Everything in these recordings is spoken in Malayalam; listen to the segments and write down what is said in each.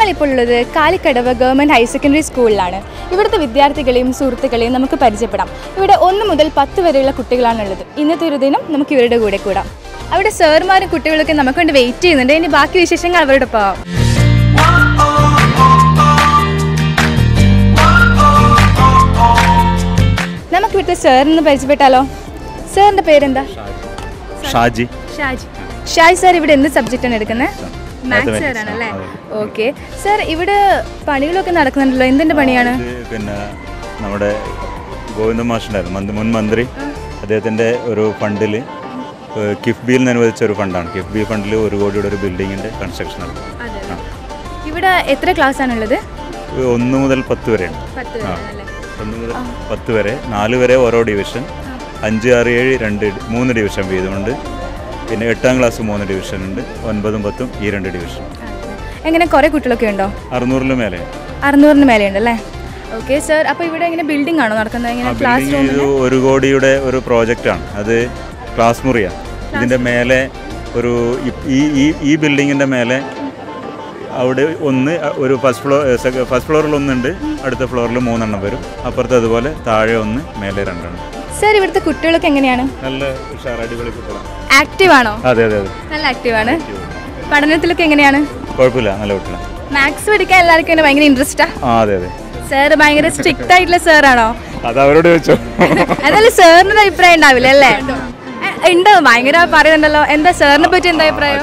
ഞങ്ങളിപ്പോൾ ഉള്ളത് കാലിക്കടവ് ഗവൺമെൻറ് ഹയർ സെക്കൻഡറി സ്കൂളിലാണ് ഇവിടുത്തെ വിദ്യാർത്ഥികളെയും സുഹൃത്തുക്കളെയും നമുക്ക് പരിചയപ്പെടാം ഇവിടെ ഒന്ന് മുതൽ പത്ത് വരെയുള്ള കുട്ടികളാണുള്ളത് ഇന്നത്തെ ഒരു ദിനം നമുക്ക് ഇവരുടെ കൂടെ കൂടാം അവിടെ സാറുമാരും കുട്ടികളൊക്കെ നമുക്ക് വേണ്ടി വെയിറ്റ് ചെയ്യുന്നുണ്ട് ഇനി ബാക്കി വിശേഷങ്ങൾ അവരുടെ പോവാം നമുക്ക് ഇവിടുത്തെ സാറിന് പരിചയപ്പെട്ടാലോ സാറിൻ്റെ പേരെന്താ ഷാജി ഷാജി ഷാജി സാർ ഇവിടെ എന്ത് സബ്ജക്റ്റാണ് എടുക്കുന്നത് മാത്സ് Mathematics, സാറാണല്ലേ ആ, അതെ. ഓക്കെ സാർ ഇവിടെ പണികളൊക്കെ നടക്കുന്നുണ്ടല്ലോ എന്തിൻ്റെ പണിയാണ് ഇത് പിന്നെ നമ്മുടെ ഗോവിന്ദ മാഷുണ്ടായിരുന്നു മന്ത്രി മുൻ മന്ത്രി അദ്ദേഹത്തിൻ്റെ ഒരു ഫണ്ടിൽ കിഫ്ബിയിൽ നിന്ന് അനുവദിച്ച ഒരു ഫണ്ടാണ് കിഫ്ബി ഫണ്ടിൽ ഒരു കോടിയുടെ ഒരു ബിൽഡിങ്ങിൻ്റെ കൺസ്ട്രക്ഷൻ നടക്കും ആ. ഇവിടെ എത്ര ക്ലാസ് ആണുള്ളത് ഇത് ഒന്ന് മുതൽ പത്ത് വരെയാണ് പത്ത് ആ ഒന്ന് മുതൽ പത്ത് വരെ നാല് വരെ ഓരോ ഡിവിഷൻ അഞ്ച് ആറ് ഏഴ് രണ്ട് ഡി- മൂന്ന് ഡിവിഷൻ വീതമുണ്ട് പിന്നെ എട്ടാം ക്ലാസ് മൂന്ന് ഡിവിഷൻ ഉണ്ട് ഒൻപതും പത്തും ഈ രണ്ട് ഡിവിഷൻ എങ്ങനെ കുറേ കുട്ടികളൊക്കെ ഉണ്ടോ അറുന്നൂറിലും മേലെ അറുന്നൂറിന് മേലെയുണ്ട് അല്ലേ ഓക്കെ സാർ അപ്പോൾ ഇവിടെ ഇങ്ങനെ ബിൽഡിംഗ് ആണോ നടക്കുന്നത് ആ ഇങ്ങനെ ക്ലാസ് ബിൽഡിംഗ് റൂം ഇത് ഒരു കോടിയുടെ ഒരു പ്രോജക്റ്റാണ് അത് ക്ലാസ് മുറിയാണ് ഇതിൻ്റെ മേലെ ഒരു ഇ- ഈ ഈ ഈ ബിൽഡിങ്ങിൻ്റെ മേലെ അവിടെ ഒന്ന് ഒരു ഫസ്റ്റ് ഫ്ലോർ ഫസ്റ്റ് ഫ്ലോറിൽ ഒന്നുണ്ട് അടുത്ത ഫ്ലോറിൽ മൂന്നെണ്ണം വരും അപ്പുറത്ത് അതുപോലെ താഴെ ഒന്ന് മേലെ രണ്ടെണ്ണം സാർ ഇവിടുത്തെ കുട്ടികളൊക്കെ എങ്ങനെയാണ് നല്ല ഉഷാർ അടിപൊളി കുട്ടികളാണ് ആക്റ്റീവ് ആണോ അതെ അതെ അതെ നല്ല ആക്റ്റീവ് ആണ് പഠനത്തിലൊക്കെ എങ്ങനെയാണ് കുഴപ്പമില്ല നല്ല കുട്ടികളാണ് മാത്സ് പഠിക്കാൻ എല്ലാവർക്കും ഇങ്ങനെ ഭയങ്കര ഇൻട്രസ്റ്റാ ആ അതെ അതെ സാർ ഭയങ്കര സ്ട്രിക്റ്റ് ആയിട്ടുള്ള സാറാണോ അത് അവരോട് ചോദിച്ചോ എന്നാലും സാറിന് ഒരു അഭിപ്രായം ഉണ്ടാവില്ല അല്ലേ എ, ഉണ്ട് ഭയങ്കര പറയുന്നുണ്ടല്ലോ എന്താ സാറിനെ പറ്റി എന്താ അഭിപ്രായം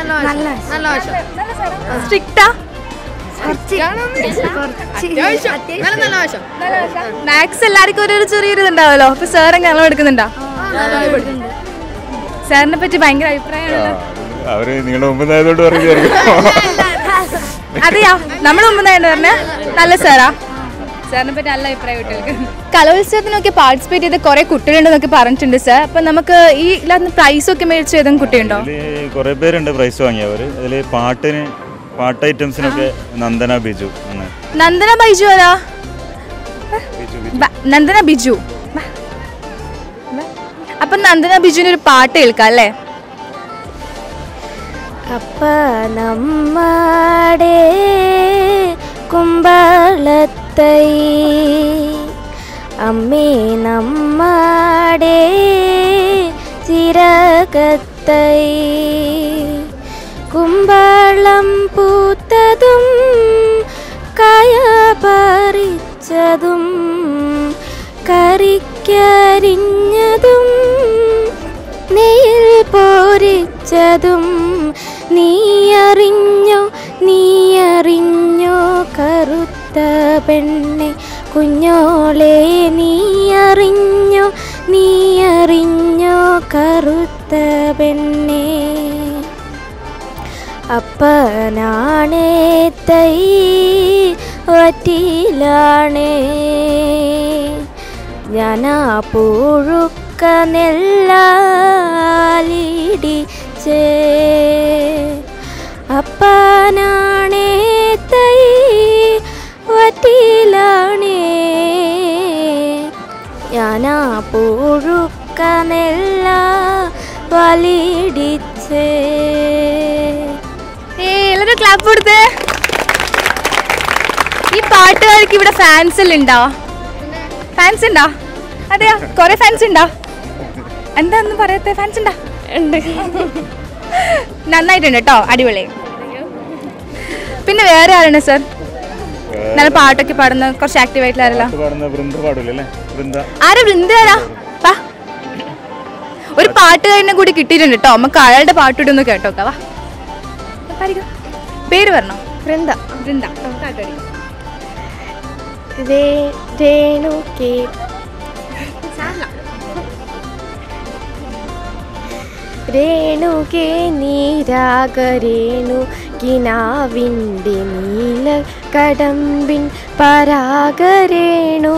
സ്ട്രിക്റ്റാ മാത്സ് എല്ലാവർക്കും ഒരു ഒരു ചെറിയൊരു ഇതുണ്ടാവല്ലോ അപ്പൊ സാർ എങ്ങനെ എടുക്കുന്നുണ്ടോ സാറിനെ പറ്റി ഭയങ്കര അഭിപ്രായമാണ് അവർ നിങ്ങളുടെ മുമ്പ് ആയതുകൊണ്ട് പറയുകയായിരിക്കും അതെയാ നമ്മൾ മുമ്പ് പറഞ്ഞ നല്ല സാറാ സാറിനെ പറ്റി നല്ല അഭിപ്രായം കുട്ടികൾക്ക് കലോത്സവത്തിനൊക്കെ പാർട്ടിസിപ്പേറ്റ് ചെയ്ത കുറെ കുട്ടികളുണ്ടെന്നൊക്കെ പറഞ്ഞിട്ടുണ്ട് സാർ അപ്പൊ നമുക്ക് ഈ ഇതിനകത്ത് പ്രൈസ് ഒക്കെ മേടിച്ച ഏതെങ്കിലും കുട്ടിയുണ്ടോ അതിൽ കുറേ പേരുണ്ട് പ്രൈസ് വാങ്ങിയവർ അതിൽ പാട്ടിന് പാട്ട് ഐറ്റംസിനൊക്കെ നന്ദന ബിജു ആണ് നന്ദന ബൈജു ആരാ ബിജു ബ- നന്ദന ബിജു ബ- ബ- അപ്പൊ നന്ദന ബിജുവിന് ഒരു പാട്ട് കേൾക്കാം അല്ലേ അപ്പ നമ്മടെ കുമ്പളത്തൈ അമ്മേ നമ്മടെ ചിരകത്തൈ കുമ്പളം പൂത്തതും കായ പറിച്ചതും കറിക്കരിഞ്ഞതും നെയ്യിൽ പോരിച്ചതും നീ അറിഞ്ഞോ നീ അറിഞ്ഞോ കറുത്ത പെണ്ണെ കുഞ്ഞോളെ നീ അറിഞ്ഞോ നീ അറിഞ്ഞോ കറുത്ത പെണ്ണെ അപ്പനാണേ തൈ വറ്റിലാണേ ഞാനാ പുഴുക്ക നെല്ലാലിടിച്ചേ അപ്പനാണേ തൈ വറ്റിലാണേ ഞാനാ പുഴുക്ക നെല്ല വലിടിച്ചേ ഏ എല്ലാവരും ക്ലാപ്പ് കൊടുത്തേ ഈ പാട്ടുകാർക്ക് ഇവിടെ ഫാൻസ് എല്ലാം ഉണ്ടോ ഫാൻസ് ഉണ്ടോ അതെയോ കുറെ ഫാൻസ് ഉണ്ടോ എന്താ ഒന്നും പറയാത്ത ഫാൻസ് ഉണ്ടോ ഉണ്ട് നന്നായിട്ടുണ്ട് കേട്ടോ അടിപൊളി പിന്നെ വേറെ ആരാണ് സർ നല്ല പാട്ടൊക്കെ പാടുന്ന കുറച്ച് ആക്റ്റീവ് ആയിട്ടുള്ള ആരല്ലോ പാട്ട് പാടുന്ന വൃന്ദ പാടില്ല അല്ലേ വൃന്ദ ആരാ വൃന്ദ ആരാ വാ ഒരു പാട്ടുകാരനെ കൂടി കിട്ടിയിട്ടുണ്ട് കേട്ടോ നമുക്ക് അയാളുടെ പാട്ടിട്ട് ഒന്ന് കേട്ടോക്ക വാ പാടിക്കോ. പേര് പറഞ്ഞോ വൃന്ദ വൃന്ദ പാട്ട് പാടിക്കോ. രേണുകേ രേണുകേ നീരാഗരേണു കിനാവിൻ്റെ നീല കടമ്പിൻ പരാഗരേണു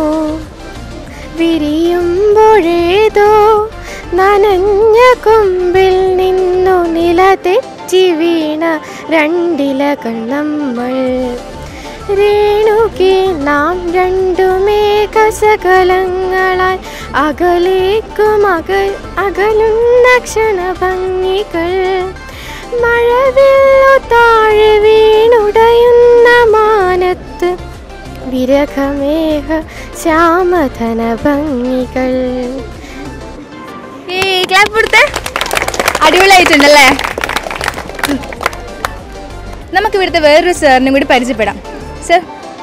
വിരിയുമ്പോഴേതോ നനഞ്ഞ കൊമ്പിൽ നിന്നു നില തെറ്റി വീണ രണ്ടിലകൾ നമ്മൾ രേണുകെ നാം രണ്ടുമേ കസകലങ്ങളാൽ അകലേക്കും അകൽ അകലുന്ന ക്ഷണഭംഗികൾ മഴവില്ലു താഴെ വീണുടയുന്ന വിരഹമേഘ ശ്യാമധന ഭംഗികൾ ഈ ക്ലാപ്പ് കൊടുത്തേ അടിപൊളിയായിട്ടുണ്ടല്ലേ ഉം. നമുക്ക് ഇവിടുത്തെ വേറൊരു സാറിനും കൂടി പരിചയപ്പെടാം സർ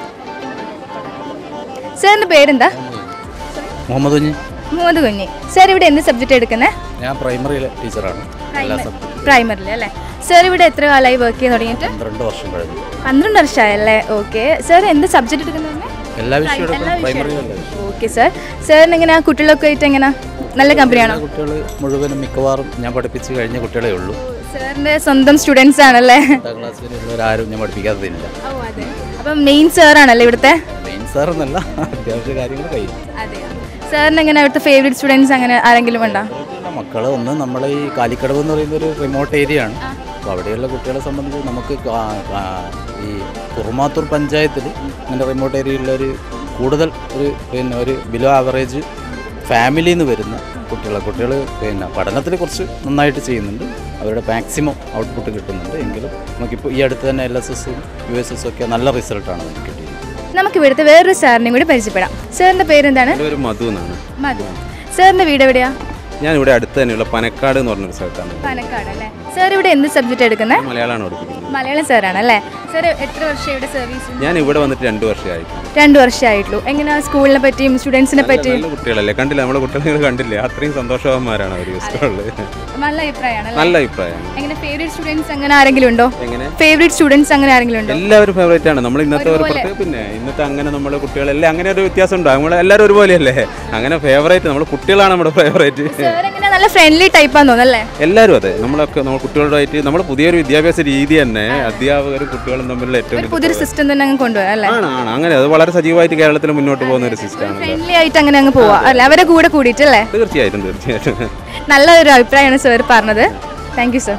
സാറിൻ്റെ പേരെന്താ മുഹമ്മദ് കുഞ്ഞ് മുഹമ്മദ് കുഞ്ഞി സാർ ഇവിടെ എന്ത് സബ്ജക്റ്റ് എടുക്കുന്നത് ഞാൻ പ്രൈമറിയിലെ ടീച്ചറാണ് എല്ലാ സബ്ജക്റ്റും പ്രൈമറിൽ അല്ലേ സാർ ഇവിടെ എത്ര കാലമായി വർക്ക് ചെയ്യാൻ തുടങ്ങിയിട്ട് പന്ത്രണ്ട് വർഷം കഴിഞ്ഞു പന്ത്രണ്ട് വർഷമായല്ലേ ഓക്കെ സാർ എന്ത് സബ്ജക്റ്റ് എടുക്കുന്നത് എല്ലാ വിഷയവും എടുക്കും പ്രൈമറിയിലല്ല ഓക്കെ സാർ സാറിന് എങ്ങനെ കുട്ടികളൊക്കെ ആയിട്ട് എങ്ങനെ നല്ല കമ്പനിയാണോ കുട്ടികൾ മുഴുവനും മിക്കവാറും ഞാൻ പഠിപ്പിച്ച് കഴിഞ്ഞ കുട്ടികളെ ഉള്ളൂ സാറിൻ്റെ സ്വന്തം സ്റ്റുഡൻസ് ആണല്ലേ പത്താം ക്ലാസ്സിലുള്ളവരാരും ഞാൻ പഠിപ്പിക്കാത്തതില്ല അപ്പം മെയിൻ സാറാണല്ലേ ഇവിടുത്തെ മെയിൻ സാർ എന്നല്ല അത്യാവശ്യ കാര്യങ്ങൾ കഴിയും അതെയോ സാറിന് എങ്ങനെ അവിടുത്തെ ഫേവറേറ്റ് സ്റ്റുഡൻസ് അങ്ങനെ ആരെങ്കിലും ഉണ്ടോ മക്കൾ ഒന്ന് നമ്മളെ ഈ കാലിക്കടവ് എന്ന് പറയുന്ന ഒരു റിമോട്ട് ഏരിയ ആണ് അപ്പോൾ അവിടെയുള്ള കുട്ടികളെ സംബന്ധിച്ച് നമുക്ക് കാ- കാ- ഈ കുറുമാത്തൂർ പഞ്ചായത്തിൽ ഇങ്ങനെ റിമോട്ട് ഏരിയയിലുള്ള ഒരു കൂടുതൽ ഒരു പിന്നെ ഒരു ബിലോ ആവറേജ് ഫാമിലിയിൽ നിന്ന് വരുന്ന കുട്ടികളെ കുട്ടികൾ പിന്നെ പഠനത്തിൽ കുറച്ച് നന്നായിട്ട് ചെയ്യുന്നുണ്ട് അവരുടെ മാക്സിമം ഔട്ട്പുട്ട് കിട്ടുന്നുണ്ട് എങ്കിലും നമുക്കിപ്പോൾ ഈ അടുത്ത് തന്നെ എൽ എസ് എസും യു എസ് എസും ഒക്കെ നല്ല റിസൾട്ടാണ് നമുക്ക് കിട്ടിയത് നമുക്ക് ഇവിടുത്തെ വേറൊരു സാറിനെയും കൂടി പരിചയപ്പെടാം സാറിൻ്റെ പേരെന്താണ് എൻ്റെ പേര് മധു എന്നാണ് മധു സാറിൻ്റെ വീട് എവിടെയാ ഞാൻ ഇവിടെ അടുത്ത് തന്നെയുള്ള പനക്കാട് എന്ന് പറഞ്ഞൊരു സ്ഥലത്താണ് പാലക്കാട് അല്ലേ സാർ ഇവിടെ എന്ത് സബ്ജക്റ്റ് എടുക്കുന്നത് ഞാൻ മലയാളമാണ് പഠിപ്പിക്കുന്നത് മലയാളം സാറാണ് അല്ലേ സാർ എത്ര വർഷം ഇവിടെ സർവീസ് ഞാൻ ഇവിടെ വന്നിട്ട് രണ്ട് വർഷമായി രണ്ട് വർഷമായിട്ടുള്ളൂ എങ്ങനെയാ സ്കൂളിനെ പറ്റിയും സ്റ്റുഡൻസിനെ പറ്റിയും നല്ല കുട്ടികളല്ലേ കണ്ടില്ല നമ്മളെ കുട്ടികളെ നിങ്ങൾ കണ്ടില്ലേ അത്രയും സന്തോഷവാന്മാരാണ് അവർ സ്കൂളിൽ നല്ല അഭിപ്രായമാണ് നല്ല അഭിപ്രായമാണ് എങ്ങനെ ഫേവറേറ്റ് സ്റ്റുഡൻസ് അങ്ങനെ ആരെങ്കിലും ഉണ്ടോ എങ്ങനെ ഫേവറേറ്റ് സ്റ്റുഡൻസ് അങ്ങനെ ആരെങ്കിലും ഉണ്ടോ എല്ലാവരും ഫേവറേറ്റ് ആണ് നമ്മൾ ഇന്നത്തെ ഒരു പ്രത്യേക പിന്നെ ഇന്നത്തെ അങ്ങനെ നമ്മുടെ കുട്ടികളെല്ലാം അങ്ങനെ ഒരു വ്യത്യാസം ഉണ്ടോ നമ്മൾ എല്ലാവരും ഒരുപോലെയല്ലേ അങ്ങനെ ഫേവറേറ്റ് നമ്മൾ കുട്ടികളാണ് നമ്മുടെ ഫേവറേറ്റ് സാർ എങ്ങനെ നല്ല ഫ്രണ്ട്ലി ടൈപ്പാന്ന് തോന്നുന്നല്ലേ എല്ലാവരും അതെ നമ്മളൊക്കെ നമ്മൾ കുട്ടികളുമായിട്ട് നമ്മൾ പുതിയൊരു വിദ്യാഭ്യാസ രീതി തന്നെ അധ്യാപകരും കുട്ടികളും തമ്മിലുള്ള ഏറ്റവും ഒരു വലിയ പുതിയൊരു സിസ്റ്റം തന്നെ അങ്ങ് കൊണ്ടുപോകാം അല്ലേ ആണ് ആണ് അങ്ങനെ അത് വളരെ സജീവമായിട്ട് കേരളത്തിൽ മുന്നോട്ട് പോകുന്ന ഒരു സിസ്റ്റമാണ് ഫ്രണ്ട്ലി ആയിട്ട് അങ്ങനെ അങ്ങ് പോവാ അല്ലേ അവരെ കൂടെ കൂടിയിട്ടല്ലേ തീർച്ചയായിട്ടും തീർച്ചയായിട്ടും നല്ലൊരു അഭിപ്രായമാണ് സാർ പറഞ്ഞത് താങ്ക് യു സർ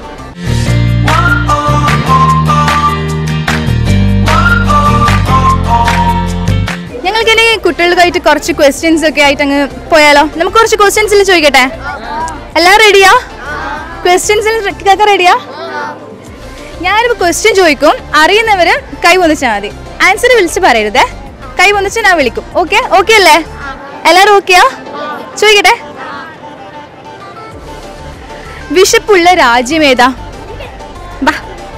ഞങ്ങൾക്കിനി കുട്ടികൾക്കായിട്ട് കുറച്ച് ക്വസ്റ്റ്യൻസ് ഒക്കെ ആയിട്ട് അങ്ങ് പോയാലോ നമുക്ക് കുറച്ച് ക്വസ്റ്റ്യൻസിൽ ചോദിക്കട്ടെ എല്ലാം റെഡിയാ ക്വസ്റ്റ്യൻസിൽ ഒക്കെ റെഡിയാ ഞാനിപ്പോൾ ക്വസ്റ്റ്യൻ ചോദിക്കും അറിയുന്നവര് കൈ പൊന്നിച്ചാൽ മതി ആൻസർ വിളിച്ച് പറയരുതേ കൈ പൊന്നിച്ച് ഞാൻ വിളിക്കും ഓക്കെ ഓക്കെ അല്ലേ എല്ലാവരും ഓക്കെയാ ചോദിക്കട്ടെ വിശപ്പുള്ള രാജ്യം ഏതാ ബാ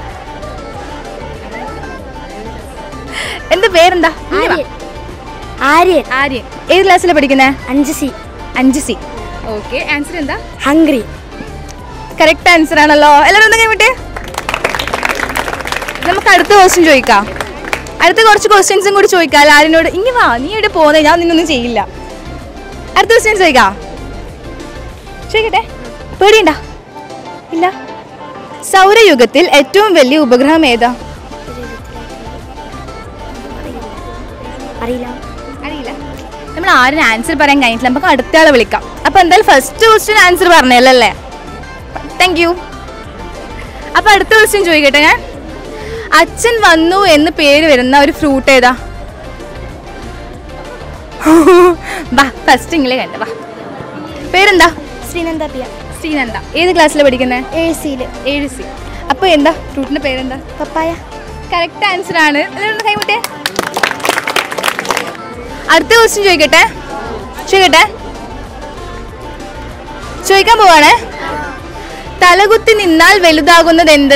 എന്താ പേരെന്താ ഇങ്ങ് വാ. ആര്യൻ ആര്യൻ ഏത് ക്ലാസ്സിലാണ് പഠിക്കുന്നത് അഞ്ച് സി അഞ്ച് സി ഓക്കെ ആൻസർ എന്താ ഹംഗ്രി കറക്റ്റ് ആൻസർ ആണല്ലോ എല്ലാവരും ഒന്ന് കൈവിട്ടേ നമുക്ക് അടുത്ത ക്വസ്റ്റ്യൻ ചോദിക്കാം അടുത്ത കുറച്ച് ക്വസ്റ്റ്യൻസും കൂടി ചോദിക്കാം ആരിനോട് ഇങ്ങ് വാ നീ ഇവിടെ പോകുന്നത് ഞാൻ നിന്നൊന്നും ചെയ്യില്ല അടുത്ത ക്വസ്റ്റ്യൻ ചോദിക്കാം ചോദിക്കട്ടെ പേടിയണ്ട ഇല്ല സൗരയുഗത്തിൽ ഏറ്റവും വലിയ ഉപഗ്രഹം ഏതാ അറിയില്ല അറിയില്ല നമ്മൾ ആരും ആൻസർ പറയാൻ കഴിഞ്ഞിട്ടില്ല നമുക്ക് അടുത്ത ആളെ വിളിക്കാം അപ്പൊ എന്തായാലും ഫസ്റ്റ് ക്വസ്റ്റ്യൻ ആൻസർ പറഞ്ഞല്ലേ താങ്ക് യു അപ്പൊ അടുത്ത ക്വസ്റ്റ്യൻ ചോദിക്കട്ടെ ഞാൻ അച്ഛൻ വന്നു എന്ന് പേര് വരുന്ന ഒരു ഫ്രൂട്ട് ഏതാ വാ ഫസ്റ്റ് ഇങ്ങളെ കണ്ട വാ പേരെന്താ ശ്രീനന്ദ പിയ ശ്രീനന്ദ ഏത് ക്ലാസ്സിലാണ് പഠിക്കുന്നത് ഏഴ് സിയിൽ ഏഴ് സി അപ്പോൾ എന്താ ഫ്രൂട്ടിന്റെ പേരെന്താ പപ്പായ കറക്റ്റ് ആൻസർ ആണ് എല്ലാവരും കൈമുട്ടേ അടുത്ത ക്വസ്റ്റ്യൻ ചോദിക്കട്ടെ ചോദിക്കട്ടെ ചോദിക്കാൻ പോവാണേ തലകുത്തി നിന്നാൽ വലുതാകുന്നത് എന്ത്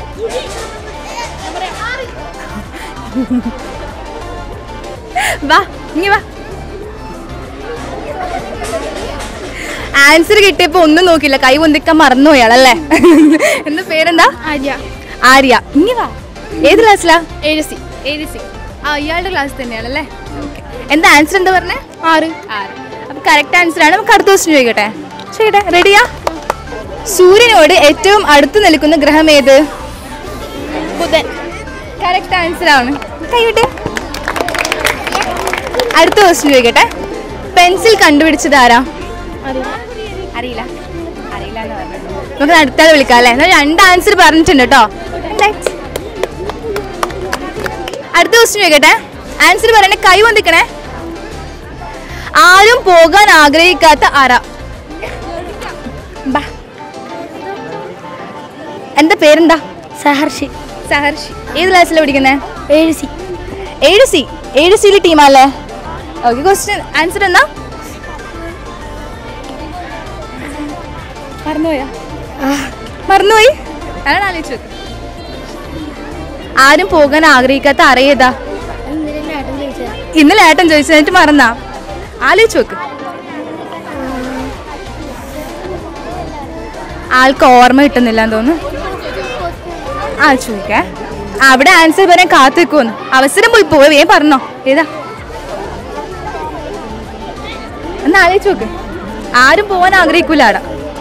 വാ ഇങ്ങി വാ ആൻസർ കിട്ടിയപ്പോ ഒന്നും നോക്കില്ല കൈ പൊന്തിക്കാൻ മറന്നുപോയാളല്ലേ എന്താ പേരെന്താ ആര്യ ആര്യ ഇങ്ങി വാ ഏത് ക്ലാസ്സിലാ ഏഴ് സി ഏഴ് സി ആ ഇയാളുടെ ക്ലാസ് തന്നെയാണല്ലേ Okay. എന്താ ആൻസർ എന്താ പറഞ്ഞേ ആറ് ആറ് അപ്പൊ കറക്റ്റ് ആൻസർ ആണ് നമുക്ക് അടുത്ത ക്വസ്റ്റ്യൻ ചോദിക്കട്ടെ ചോദിക്കട്ടെ റെഡിയാ സൂര്യനോട് ഏറ്റവും അടുത്ത് നിൽക്കുന്ന ഗ്രഹം ഏത് ബുധൻ കറക്റ്റ് ആൻസർ ആണ് കൈവിട്ട് അടുത്ത ക്വസ്റ്റ്യൻ ചോദിക്കട്ടെ പെൻസിൽ കണ്ടുപിടിച്ചത് ആരാ അറിയില്ല അറിയില്ല എന്ന് പറഞ്ഞു നമുക്ക് അടുത്ത ആളെ വിളിക്കാം അല്ലേ എന്നാൽ രണ്ട് ആൻസർ പറഞ്ഞിട്ടുണ്ട് കേട്ടോ അടുത്ത ക്വസ്റ്റ്യൻ ചോദിക്കട്ടെ ആൻസർ പറയണേ കൈ വന്നിക്കണേ ആരും പോകാൻ ആഗ്രഹിക്കാത്ത അറ ബാ. എന്താ പേരെന്താ സഹർഷി സഹർഷി ഏത് ക്ലാസ്സിലാണ് പഠിക്കുന്നത് ഏഴ് സി ഏഴ് സി ഏഴ് സീല് ടീമല്ലേ ഓക്കെ ക്വസ്റ്റ്യൻ ആൻസർ എന്നാ മറന്നുപോയാ മറന്നുപോയി അതാണ് ആലോചിച്ചു നോക്ക്. ആരും പോകാൻ ആഗ്രഹിക്കാത്ത അറിയതാ ഇന്നലെ ഏട്ടൻ ചോദിച്ചു എന്നിട്ട് മറന്നാ ആലോചിച്ച് നോക്ക് ആൾക്ക് ഓർമ്മ കിട്ടുന്നില്ല എന്ന് തോന്നുന്നു ആ ചോദിക്കേ അവിടെ ആൻസർ പറയാൻ കാത്തു നിൽക്കുമെന്ന് അവസരം പോയി പോയി വേഗം പറഞ്ഞോ ഏതാ ഒന്ന് ആലോചിച്ച് നോക്ക് ആരും പോകാൻ ആഗ്രഹിക്കൂല അവിടെ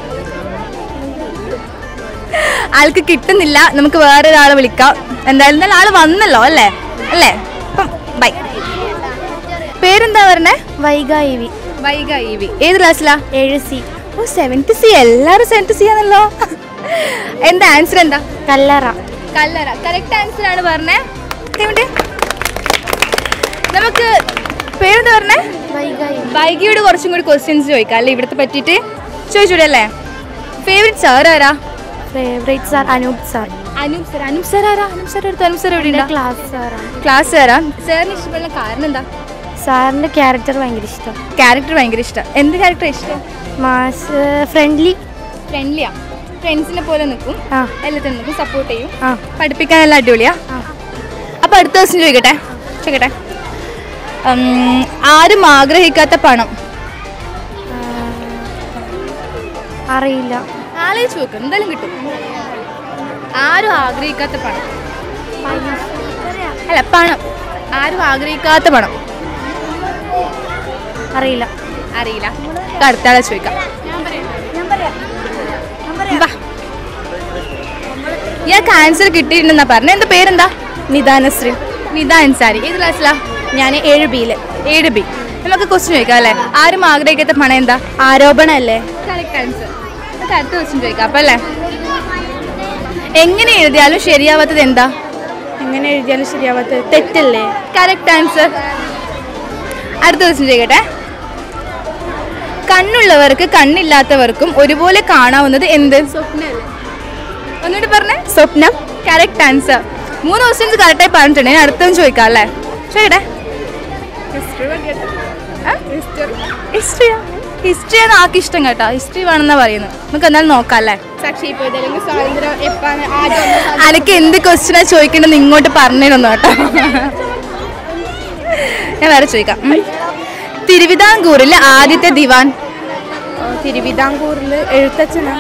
ആൾക്ക് കിട്ടുന്നില്ല നമുക്ക് വേറെ ഒരാളെ വിളിക്കാം എന്തായാലും നല്ല ആള് വന്നല്ലോ അല്ലേ അല്ലേ അപ്പം ബൈ പേരെന്താ പറഞ്ഞേ Vaiga E V Vaiga E V ഏത് ക്ലാസ്സിലാ ഏഴ് സി ഓ സെവൻത്ത് സി എല്ലാവരും സെവൻത്ത് സി ആണല്ലോ എന്താ ആൻസർ എന്താ കല്ലറ കല്ലറ കറക്റ്റ് ആൻസർ ആണ് പറഞ്ഞേ കൈവിട്ടെ. നമുക്ക് പേരെന്താ പറഞ്ഞേ വൈഗ ഇ വി വൈകിയോട് കുറച്ചും കൂടി ക്വസ്റ്റ്യൻസ് ചോദിക്കാം അല്ലേ ഇവിടുത്തെ പറ്റിയിട്ട് ചോദിച്ചൂടെ അല്ലേ ഫേവറേറ്റ് സാർ ആരാ favourite sir Anoop sir Anoop sir Anoop sir ആരാ അനൂപ് സാർ അടുത്ത് അനൂപ് സാർ എവിടെ എൻ്റെ ഉണ്ടാ ക്ലാസ് സാറാണ് ക്ലാസ് സാറാ സാറിന് ഇഷ്ടപ്പെടുന്ന കാരണം എന്താ സാറിൻ്റെ ക്യാരക്ടർ ഭയങ്കര ഇഷ്ടം ക്യാരക്ടർ ഭയങ്കര ഇഷ്ടം എന്ത് ക്യാരക്ടർ ഇഷ്ടം മാസ് ഫ്രണ്ട്ലി ഫ്രണ്ട്ലിയാ ഫ്രണ്ട്സിനെ പോലെ നിൽക്കും ആ എല്ലാത്തിനും നിൽക്കും സപ്പോർട്ട് ചെയ്യും ആ പഠിപ്പിക്കാൻ നല്ല അടിപൊളിയാ ആ. അപ്പൊ അടുത്ത ദിവസം ചോദിക്കട്ടെ ചോദിക്കട്ടെ ഉം, ആരും ആഗ്രഹിക്കാത്ത പണം അറിയില്ല ആലോചിച്ച് നോക്ക് എന്തായാലും കിട്ടും ആരും ആഗ്രഹിക്കാത്ത പണം അല്ല പണം ആരും ആഗ്രഹിക്കാത്ത പണം അറിയില്ല അറിയില്ല നമുക്ക് അടുത്ത ആളെ ചോദിക്കാം വാ. ഇയാൾക്ക് ആൻസർ കിട്ടിയിട്ടുണ്ടെന്നാ പറഞ്ഞ എന്താ പേരെന്താ നിദാനശ്രീ നിദ അൻസാരി ഏത് ക്ലാസ്സിലാ ഞാൻ ഏഴ് ബിയില് ഏഴ് ബി നമുക്ക് ക്വസ്റ്റ്യൻ ചോദിക്കാം അല്ലേ ആരും ആഗ്രഹിക്കാത്ത പണം എന്താ ആരോപണമല്ലേ കറക്റ്റ് ആൻസർ നമുക്ക് അടുത്ത ക്വസ്റ്റ്യൻ ചോദിക്കാം അപ്പം അല്ലേ എങ്ങനെ എഴുതിയാലും ശരിയാവാത്തത് എന്താ എങ്ങനെ എഴുതിയാലും ശരിയാവാത്ത തെറ്റല്ലേ കറക്റ്റ് ആൻസർ അടുത്ത ക്വസ്റ്റ്യൻ ചോദിക്കട്ടെ കണ്ണുള്ളവർക്ക് കണ്ണില്ലാത്തവർക്കും ഒരുപോലെ കാണാവുന്നത് എന്ത് ഒന്നുകൂടി പറഞ്ഞേ സ്വപ്നം കറക്റ്റ് ആൻസർ മൂന്ന് ക്വസ്റ്റ്യൻസ് കറക്റ്റായി പറഞ്ഞിട്ടുണ്ട് ഇനി അടുത്തൊന്നും ചോദിക്കാം അല്ലേ ചോദിക്കട്ടെ ഹിസ്റ്ററിയാ ഹിസ്റ്ററിയാണ് ആൾക്ക് ഇഷ്ടം കേട്ടോ ഹിസ്റ്ററി വേണമെന്നാ പറയുന്നത് നമുക്ക് എന്തായാലും നോക്കാം അല്ലേ അനക്ക് എന്ത് ക്വസ്റ്റ്യനാ ചോദിക്കേണ്ടത് ഇങ്ങോട്ട് പറഞ്ഞിരുന്നു കേട്ടോ ഞാൻ വേറെ ചോദിക്കാം ഉം. തിരുവിതാംകൂറിലെ ആദ്യത്തെ ദിവാൻ തിരുവിതാംകൂറിൽ എഴുത്തച്ഛനാ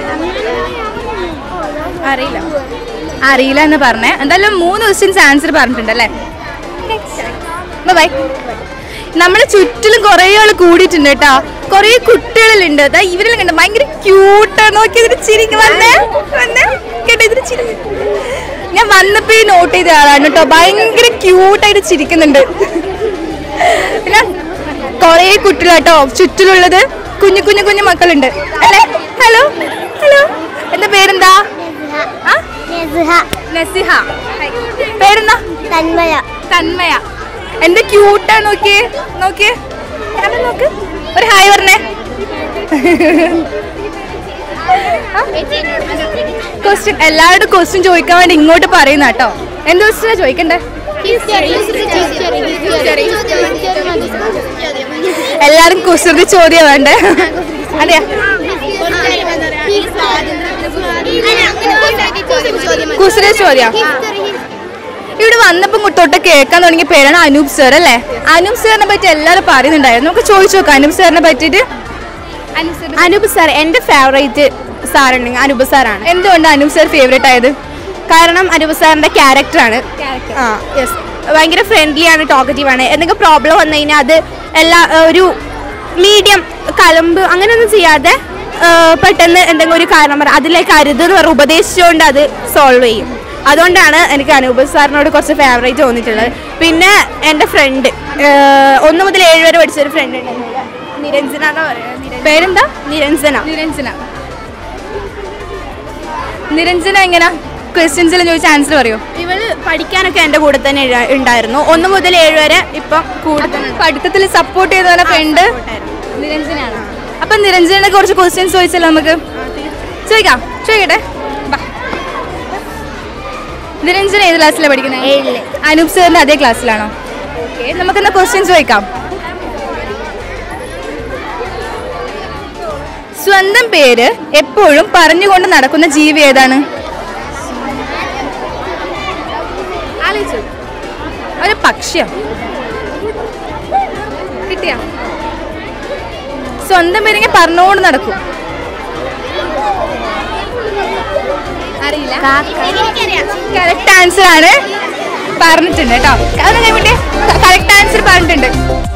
അറിയില്ല അറിയില്ല എന്ന് പറഞ്ഞേ എന്തായാലും മൂന്ന് ക്വസ്റ്റ്യൻസ് ആൻസർ പറഞ്ഞിട്ടുണ്ട് അല്ലേ ബൈ നമ്മുടെ ചുറ്റിലും കുറേ ആൾ കൂടിയിട്ടുണ്ട് കേട്ടോ കുറേ കുട്ടികളുണ്ട് അതാ ഇവരെല്ലാം കണ്ട ഭയങ്കര ക്യൂട്ടാണ് നോക്കി ഇതിന് ചിരിക്ക് വന്നേ വന്നേ കേട്ടോ ഇതിന് ചിരി ഞാൻ വന്നപ്പോ നോട്ട് ചെയ്ത ആളാണ് കേട്ടോ ഭയങ്കര ക്യൂട്ടായിട്ട് ചിരിക്കുന്നുണ്ട് പിന്നെ കുറേ കുട്ടികളാട്ടോ ചുറ്റിലുള്ളത് കുഞ്ഞു കുഞ്ഞു കുഞ്ഞു മക്കളുണ്ട് അല്ലേ ഹലോ ഹലോ എന്താ പേരെന്താ ആ നസിഹ പേരെന്താ തന്മയ തന്മയ എന്താ ക്യൂട്ടാ നോക്കിയേ നോക്കിയേ ക്യാമറ നോക്ക് ഒരു ഹായ് പറഞ്ഞേ ക്വസ്റ്റ്യൻ എല്ലാവരുടെ ക്വസ്റ്റ്യൻ ചോദിക്കാൻ വേണ്ടി ഇങ്ങോട്ട് പറയുന്ന കേട്ടോ എന്ത് ക്വസ്റ്റ്യനാ ചോദിക്കണ്ടേ എല്ലാരും കുസൃതി ചോദ്യം വേണ്ടേ അതെയാ കുസൃതി ചോദ്യം ഇവിടെ വന്നപ്പോൾ തൊട്ട് കേൾക്കാൻ തുടങ്ങിയ പേരാണ് അനൂപ് സർ അല്ലേ അനൂപ് സാറിനെ പറ്റി എല്ലാവരും പറയുന്നുണ്ടായിരുന്നു നമുക്ക് ചോദിച്ചു നോക്കാം അനൂപ് സാറിനെ പറ്റിയിട്ട് അനൂപ് sir- അനൂപ് സാർ എൻ്റെ ഫേവറേറ്റ് സാറുണ്ടെങ്കിൽ അനൂപ് സാറാണ് എന്തുകൊണ്ട് അനൂപ് സാർ ഫേവറേറ്റ് ആയത് കാരണം അനൂപ് സാറിൻ്റെ ക്യാരക്ടറാണ് ആ യെസ് ഭയങ്കര ഫ്രണ്ട്ലി ആണ് ടോക്കറ്റീവ് ആണ് എന്തെങ്കിലും പ്രോബ്ലം വന്നു കഴിഞ്ഞാൽ അത് എല്ലാ ഒരു മീഡിയം കലമ്പ് അങ്ങനെയൊന്നും ചെയ്യാതെ ആ, പെട്ടെന്ന് എന്തെങ്കിലും ഒരു കാരണം പറ അതിലേക്ക് അരുത് എന്ന് പറഞ്ഞ് ഉപദേശിച്ചുകൊണ്ട് അത് സോൾവ് ചെയ്യും അതുകൊണ്ടാണ് എനിക്ക് അനൂപ് സാറിനോട് കുറച്ച് ഫേവറേറ്റ് തോന്നിയിട്ടുള്ളത് പിന്നെ എൻ്റെ ഫ്രണ്ട് ഒന്ന് മുതൽ ഏഴ് വരെ പഠിച്ച ഒരു ഫ്രണ്ട് ഉണ്ട് നിരഞ്ജന എന്നാ പറയുക പേരെന്താ നിരഞ്ജന നിരഞ്ജന നിരഞ്ജന എങ്ങനെയാ ക്വസ്റ്റ്യൻസിൽ ചോദിച്ച ആൻസർ പറയോ ഇവള് പഠിക്കാനൊക്കെ എൻ്റെ കൂടെ തന്നെ ഇഴ- ഉണ്ടായിരുന്നു ഒന്ന് മുതൽ ഏഴ് വരെ ഇപ്പം കൂടുതൽ പഠിത്തത്തിൽ സപ്പോർട്ട് ചെയ്ത ഫ്രണ്ട് നിരഞ്ജനാണ് അപ്പൊ നിരഞ്ജനെ കുറച്ച് ക്വസ്റ്റ്യൻസ് ചോദിച്ചല്ലോ നമുക്ക് ചോദിക്കാം ചോദിക്കട്ടെ ബാ. നിരഞ്ജന ഏത് ക്ലാസ്സിലാണ് പഠിക്കുന്നത് ഏഴില്. അനൂപ് സാറിന്റെ അതേ ക്ലാസ്സിലാണോ ഓക്കെ നമുക്കെന്നാ ക്വസ്റ്റ്യൻ ചോദിക്കാം സ്വന്തം പേര് എപ്പോഴും പറഞ്ഞുകൊണ്ട് നടക്കുന്ന ജീവി ഏതാണ് ആലോചിച്ചു ഒരു പക്ഷിയോ കിട്ടിയ സ്വന്തം പേരിങ്ങനെ പറഞ്ഞുകൊണ്ട് നടക്കും അറിയില്ല കറക്റ്റ് ആൻസർ ആണ് പറഞ്ഞിട്ടുണ്ട് കേട്ടോ അത് കറക്റ്റ് ആൻസർ പറഞ്ഞിട്ടുണ്ട്